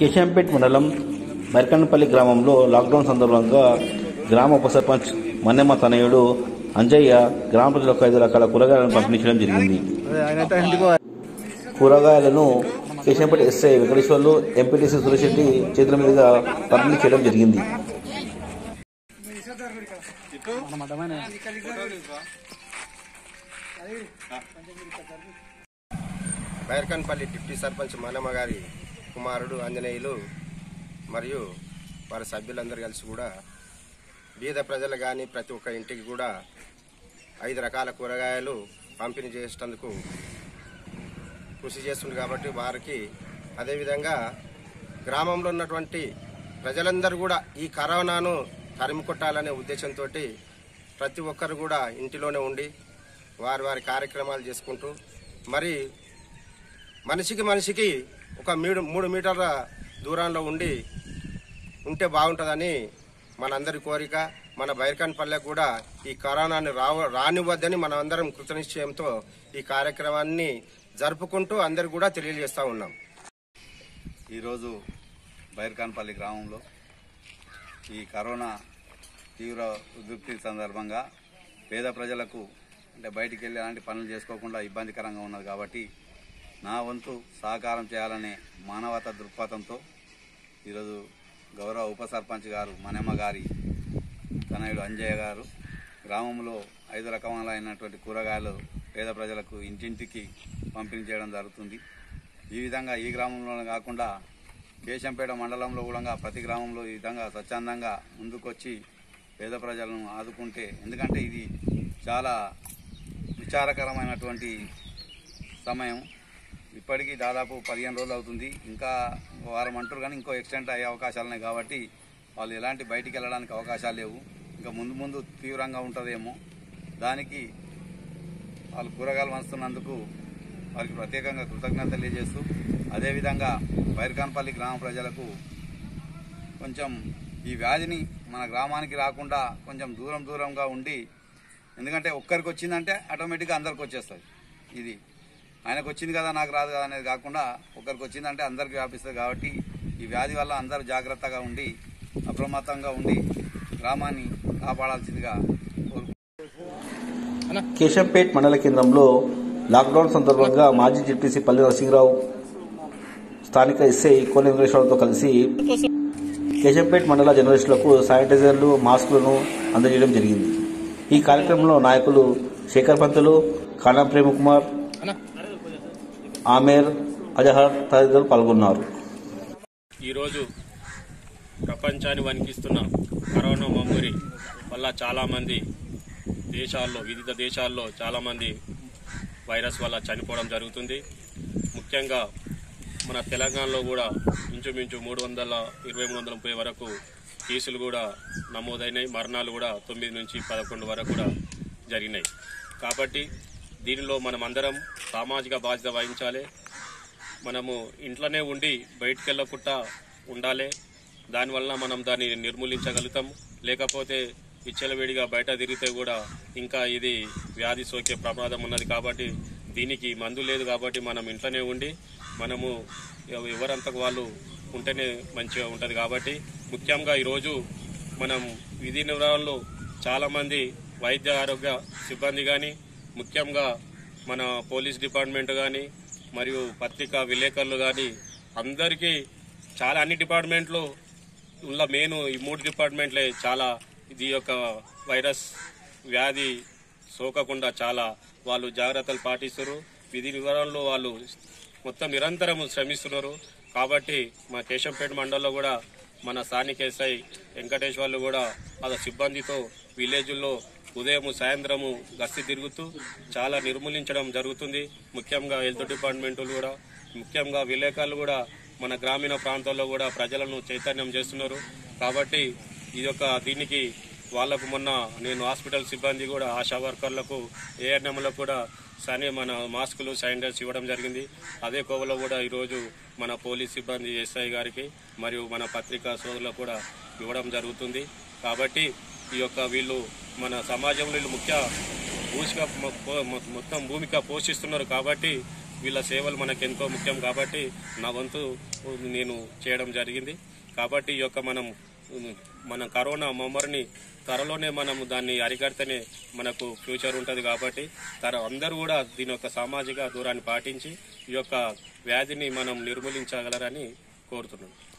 కేశంపేట్ మండలం మరికన్నపల్లి గ్రామంలో లాక్డౌన్ సందర్భంగా గ్రామ ఉప సర్పంచ్ మన్నెమ్మ తనయుడు అంజయ్య గ్రామ ప్రజలకు ఐదు రకాల కూరగాయలను పంపిణీ చేయడం జరిగింది కూరగాయలను కేశంపేట ఎస్ఐ వెంకటేశ్వర్లు ఎంపీటీసీ సురేష్ రెడ్డి చేతుల మీదుగా పంపిణీ చేయడం జరిగింది బైర్కన్పల్లి డిప్యూటీ సర్పంచ్ మానమ్మ గారి కుమారుడు ఆంజనేయులు మరియు వారి సభ్యులందరూ కలిసి కూడా బీద ప్రజలు కానీ ప్రతి ఒక్క ఇంటికి కూడా ఐదు రకాల కూరగాయలు పంపిణీ చేసేటందుకు కృషి చేస్తుంది కాబట్టి వారికి అదేవిధంగా గ్రామంలో ఉన్నటువంటి ప్రజలందరూ కూడా ఈ కరోనాను తరిమి కొట్టాలనే ఉద్దేశంతో ప్రతి ఒక్కరు కూడా ఇంటిలోనే ఉండి వారి వారి కార్యక్రమాలు చేసుకుంటూ మరి మనిషికి మనిషికి ఒక మూడు మూడు మీటర్ల దూరంలో ఉండి ఉంటే బాగుంటుందని మనందరి కోరిక మన బైర్కాన్ పల్లెకు కూడా ఈ కరోనాని రావ రానివ్వద్దని మనమందరం కృతనిశ్చయంతో ఈ కార్యక్రమాన్ని జరుపుకుంటూ అందరికి కూడా తెలియజేస్తా ఉన్నాం ఈరోజు బైర్కాన్పల్లి గ్రామంలో ఈ కరోనా తీవ్ర ఉద్రిక్తి సందర్భంగా పేద ప్రజలకు అంటే బయటికి వెళ్ళి అలాంటి పనులు చేసుకోకుండా ఇబ్బందికరంగా ఉన్నది కాబట్టి నా వంతు సహకారం చేయాలనే మానవతా దృక్పథంతో ఈరోజు గౌరవ ఉప సర్పంచ్ గారు మనమ్మ గారి తనయుడు అంజయ్య గారు గ్రామంలో ఐదు రకములైనటువంటి కూరగాయలు పేద ప్రజలకు ఇంటింటికి పంపిణీ చేయడం జరుగుతుంది ఈ విధంగా ఈ గ్రామంలోనే కాకుండా కేశంపేట మండలంలో కూడా ప్రతి గ్రామంలో ఈ విధంగా స్వచ్ఛందంగా ముందుకొచ్చి పేద ప్రజలను ఆదుకుంటే ఎందుకంటే ఇది చాలా విచారకరమైనటువంటి సమయం ఇప్పటికీ దాదాపు పదిహేను రోజులు అవుతుంది ఇంకా వారం అంటారు కానీ ఇంకో ఎక్స్టెంట్ అయ్యే అవకాశాలు ఉన్నాయి కాబట్టి వాళ్ళు ఎలాంటి బయటికి వెళ్ళడానికి అవకాశాలు లేవు ఇంకా ముందు ముందు తీవ్రంగా ఉంటుందేమో దానికి వాళ్ళు కూరగాయలు వంచుతున్నందుకు వారికి ప్రత్యేకంగా కృతజ్ఞత తెలియజేస్తూ అదేవిధంగా బైర్కాన్పల్లి గ్రామ ప్రజలకు కొంచెం ఈ వ్యాధిని మన గ్రామానికి రాకుండా కొంచెం దూరం దూరంగా ఉండి ఎందుకంటే ఒక్కరికి వచ్చిందంటే ఆటోమేటిక్గా అందరికి వచ్చేస్తుంది ఇది ఆయనకు వచ్చింది కదా నాకు రాదు కదా అనేది కాకుండా ఒక్కరికి వచ్చిందంటే అందరికి వ్యాపిస్తుంది కాబట్టి ఈ వ్యాధి వల్ల అందరూ జాగ్రత్తగా ఉండి అప్రమత్తంగా ఉండి గ్రామాన్ని కాపాడాల్సిందిగా కోరుకుంటున్నాను కేశంపేట్ మండల కేంద్రంలో లాక్డౌన్ సందర్భంగా మాజీ డిప్యూటీ పల్లి నరసింహరావు స్థానిక ఎస్ఐ కోన వెంకటేశ్వరరావుతో కలిసి కేశంపేట్ మండల జర్నలిస్టులకు శానిటైజర్లు మాస్కులను అందజేయడం జరిగింది ఈ కార్యక్రమంలో నాయకులు శేఖర్ పంతులు కానా ప్రేమకుమార్ ఆమేర్ అజహర్ తదితరులు పాల్గొన్నారు ఈరోజు ప్రపంచాన్ని వణికిస్తున్న కరోనా మమ్మూరి వల్ల చాలామంది దేశాల్లో వివిధ దేశాల్లో చాలామంది వైరస్ వల్ల చనిపోవడం జరుగుతుంది ముఖ్యంగా మన తెలంగాణలో కూడా ఇంచుమించు మూడు వందల ఇరవై మూడు వందల ముప్పై వరకు కేసులు కూడా నమోదైనాయి మరణాలు కూడా తొమ్మిది నుంచి పదకొండు వరకు కూడా జరిగినాయి కాబట్టి దీనిలో మనమందరం సామాజిక బాధ్యత వహించాలి మనము ఇంట్లోనే ఉండి బయటికి వెళ్ళకుండా ఉండాలి దానివల్ల మనం దాన్ని నిర్మూలించగలుగుతాం లేకపోతే విచ్చలవిడిగా బయట తిరిగితే కూడా ఇంకా ఇది వ్యాధి సోకే ప్రమాదం ఉన్నది కాబట్టి దీనికి మందు లేదు కాబట్టి మనం ఇంట్లోనే ఉండి మనము ఎవ- ఎవరంతకు వాళ్ళు ఉంటేనే మంచిగా ఉంటుంది కాబట్టి ముఖ్యంగా ఈరోజు మనం విధి నిర్వహణలో చాలామంది వైద్య ఆరోగ్య సిబ్బంది కానీ ముఖ్యంగా మన పోలీస్ డిపార్ట్మెంట్ కానీ మరియు పత్రికా విలేకరులు కానీ అందరికీ చాలా అన్ని డిపార్ట్మెంట్లు ఉన్న మెయిన్ ఈ మూడు డిపార్ట్మెంట్లే చాలా ఇది యొక్క వైరస్ వ్యాధి సోకకుండా చాలా వాళ్ళు జాగ్రత్తలు పాటిస్తారు విధి వివరాల్లో వాళ్ళు మొత్తం నిరంతరం శ్రమిస్తున్నారు కాబట్టి మా కేశంపేట మండలంలో కూడా మన స్థానిక ఎస్ఐ వెంకటేశ్వర్లు కూడా వాళ్ళ సిబ్బందితో విలేజ్ల్లో ఉదయం సాయంత్రము గస్తీ తిరుగుతూ చాలా నిర్మూలించడం జరుగుతుంది ముఖ్యంగా హెల్త్ డిపార్ట్మెంట్లు కూడా ముఖ్యంగా విలేకరులు కూడా మన గ్రామీణ ప్రాంతాల్లో కూడా ప్రజలను చైతన్యం చేస్తున్నారు కాబట్టి ఈ యొక్క దీనికి వాళ్ళకు మొన్న నేను హాస్పిటల్ సిబ్బంది కూడా ఆశా వర్కర్లకు ఏఎన్ఎంలకు కూడా సని మన మాస్కులు శానిటైజర్స్ ఇవ్వడం జరిగింది అదే కోవలో కూడా ఈరోజు మన పోలీస్ సిబ్బంది ఎస్ఐ గారికి మరియు మన పత్రికా సోదరులకు కూడా ఇవ్వడం జరుగుతుంది కాబట్టి ఈ యొక్క వీళ్ళు మన సమాజంలో వీళ్ళు ముఖ్య భూమిక మొత్తం భూమిక పోషిస్తున్నారు కాబట్టి వీళ్ళ సేవలు మనకు ఎంతో ముఖ్యం కాబట్టి నా వంతు నేను చేయడం జరిగింది కాబట్టి ఈ యొక్క మనం మన కరోనా మమ్మరిని త్వరలోనే మనం దాన్ని అరికడితేనే మనకు ఫ్యూచర్ ఉంటుంది కాబట్టి తర అందరూ కూడా దీని యొక్క సామాజిక దూరాన్ని పాటించి ఈ యొక్క వ్యాధిని మనం నిర్మూలించగలరని కోరుతున్నాను